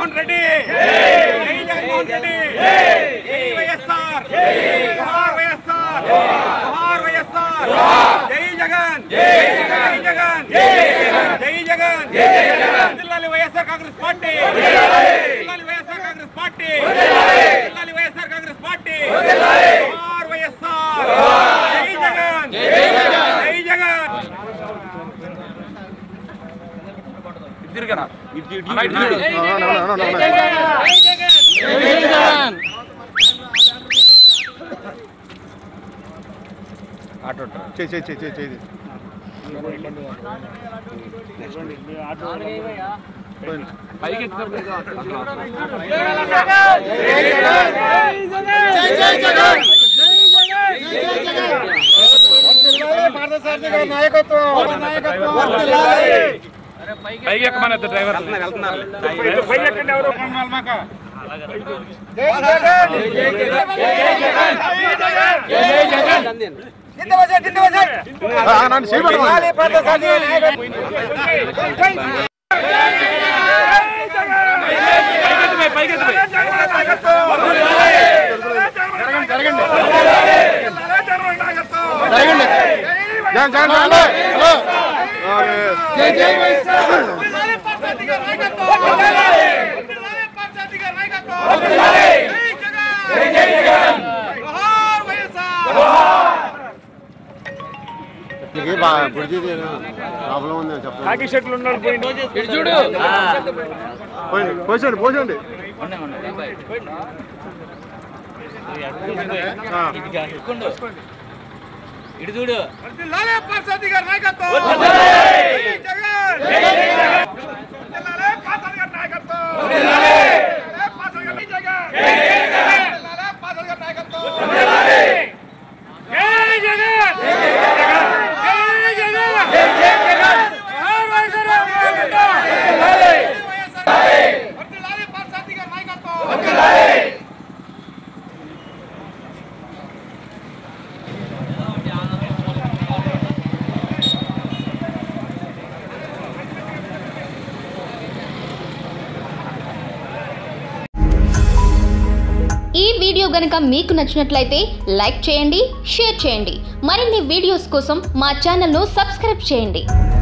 జగన్మోహన్ రెడ్డి జై జగన్మోహన్ రెడ్డి జై వైఎస్ఆర్ జోహార్ వైఎస్ఆర్ జోహార్ వైఎస్ఆర్ జై జగన్ జై జగన్ జై జగన్ జై జగన్ జిల్లాలి వైఎస్ఆర్ కాంగ్రెస్ పార్టీ జిల్లాలి వైఎస్ఆర్ కాంగ్రెస్ పార్టీ జిల్లాలి వైఎస్ఆర్ కాంగ్రెస్ పార్టీ జోహార్ వైఎస్ఆర్ జై జగన్ జై జగన్ తిరిగనా చేయి చేయి చేయి చేయి చేయి పైకి ఎక్కమని డ్రైవర్ వెళ్తున్నారు పైకి ఎక్కండి ఎవరు నన్ను చేయబడమని జరగండి జగన్ జగన్ జగన్ హలో జై జై నీకు బా బుడిది ప్రాబ్లం ఉంది చెప్పండి షర్ట్లు ఉన్నారు పోయండి పోసండి పోసండి ఇటు చూడు ఈ వీడియో గనుక మీకు నచ్చినట్లయితే లైక్ చేయండి షేర్ చేయండి మరిన్ని వీడియోస్ కోసం మా ఛానల్ను సబ్స్క్రైబ్ చేయండి